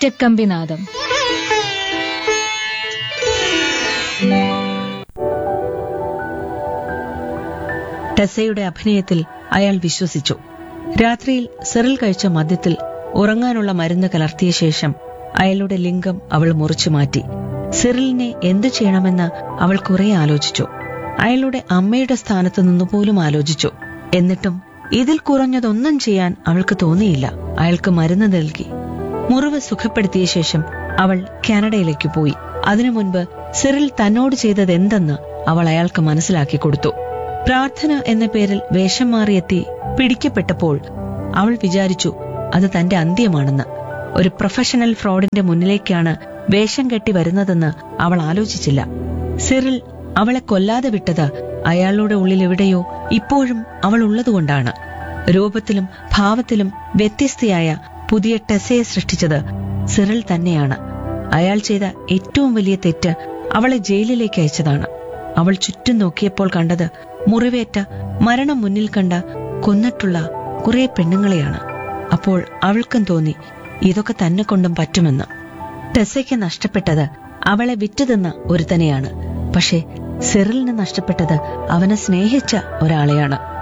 ഒറ്റക്കമ്പിനാദം ടെസയുടെ അഭിനയത്തിൽ അയാൾ വിശ്വസിച്ചു രാത്രിയിൽ സെറിൽ കഴിച്ച മദ്യത്തിൽ ഉറങ്ങാനുള്ള മരുന്ന് കലർത്തിയ ശേഷം അയാളുടെ ലിംഗം അവൾ മുറിച്ചു മാറ്റി സിറിലിനെ എന്തു ചെയ്യണമെന്ന് അവൾ കുറെ ആലോചിച്ചു അയാളുടെ അമ്മയുടെ സ്ഥാനത്ത് നിന്നുപോലും ആലോചിച്ചു എന്നിട്ടും ഇതിൽ കുറഞ്ഞതൊന്നും ചെയ്യാൻ അവൾക്ക് തോന്നിയില്ല അയാൾക്ക് മരുന്ന് നൽകി മുറിവ് സുഖപ്പെടുത്തിയ ശേഷം അവൾ കാനഡയിലേക്ക് പോയി അതിനു മുൻപ് സിറിൽ തന്നോട് ചെയ്തത് എന്തെന്ന് അവൾ അയാൾക്ക് മനസ്സിലാക്കി കൊടുത്തു പ്രാർത്ഥന എന്ന പേരിൽ വേഷം മാറിയെത്തി പിടിക്കപ്പെട്ടപ്പോൾ അവൾ വിചാരിച്ചു അത് തന്റെ അന്ത്യമാണെന്ന് ഒരു പ്രൊഫഷണൽ ഫ്രോഡിന്റെ മുന്നിലേക്കാണ് വേഷം കെട്ടി വരുന്നതെന്ന് അവൾ ആലോചിച്ചില്ല സിറിൽ അവളെ കൊല്ലാതെ വിട്ടത് അയാളുടെ ഉള്ളിൽ എവിടെയോ ഇപ്പോഴും അവൾ ഉള്ളതുകൊണ്ടാണ് രൂപത്തിലും ഭാവത്തിലും വ്യത്യസ്തയായ പുതിയ ടെസയെ സൃഷ്ടിച്ചത് സിറിൽ തന്നെയാണ് അയാൾ ചെയ്ത ഏറ്റവും വലിയ തെറ്റ് അവളെ ജയിലിലേക്ക് അയച്ചതാണ് അവൾ ചുറ്റും നോക്കിയപ്പോൾ കണ്ടത് മുറിവേറ്റ മരണം മുന്നിൽ കണ്ട കൊന്നിട്ടുള്ള കുറെ പെണ്ണുങ്ങളെയാണ് അപ്പോൾ അവൾക്കും തോന്നി ഇതൊക്കെ തന്നെ കൊണ്ടും പറ്റുമെന്ന് ടെസയ്ക്ക് നഷ്ടപ്പെട്ടത് അവളെ വിറ്റുതിന്ന ഒരുത്തനെയാണ് പക്ഷേ സിറിലിന് നഷ്ടപ്പെട്ടത് അവനെ സ്നേഹിച്ച ഒരാളെയാണ്